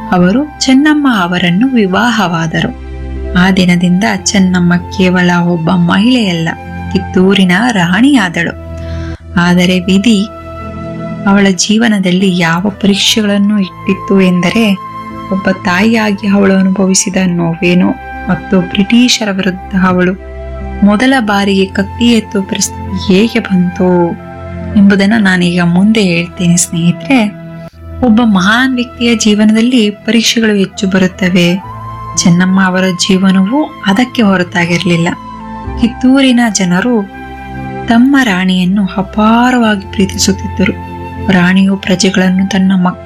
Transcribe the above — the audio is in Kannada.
ಅವರು ಚೆನ್ನಮ್ಮ ಅವರನ್ನು ವಿವಾಹವಾದರು ಆ ದಿನದಿಂದ ಚೆನ್ನಮ್ಮ ಕೇವಲ ಒಬ್ಬ ಮಹಿಳೆಯಲ್ಲ ಕಿತ್ತೂರಿನ ರಾಣಿಯಾದಳು ಆದರೆ ವಿಧಿ ಅವಳ ಜೀವನದಲ್ಲಿ ಯಾವ ಪರೀಕ್ಷೆಗಳನ್ನು ಇಟ್ಟಿತ್ತು ಎಂದರೆ ಒಬ್ಬ ತಾಯಿಯಾಗಿ ಅವಳು ಅನುಭವಿಸಿದ ನೋವೇನು ಮತ್ತು ಬ್ರಿಟಿಷರ ವಿರುದ್ಧ ಅವಳು ಮೊದಲ ಬಾರಿಗೆ ಕತ್ತಿ ಎತ್ತುವ ಪರಿಸ್ಥಿತಿ ಹೇಗೆ ಬಂತು ಎಂಬುದನ್ನು ನಾನೀಗ ಮುಂದೆ ಹೇಳ್ತೀನಿ ಸ್ನೇಹಿತರೆ ಒಬ್ಬ ಮಹಾನ್ ವ್ಯಕ್ತಿಯ ಜೀವನದಲ್ಲಿ ಪರೀಕ್ಷೆಗಳು ಹೆಚ್ಚು ಬರುತ್ತವೆ ಚೆನ್ನಮ್ಮ ಅವರ ಜೀವನವು ಅದಕ್ಕೆ ಹೊರತಾಗಿರಲಿಲ್ಲ ಕಿತ್ತೂರಿನ ಜನರು ತಮ್ಮ ರಾಣಿಯನ್ನು ಅಪಾರವಾಗಿ ಪ್ರೀತಿಸುತ್ತಿದ್ದರು ರಾಣಿಯು ಪ್ರಜೆಗಳನ್ನು ತನ್ನ ಮಕ್ಕಳ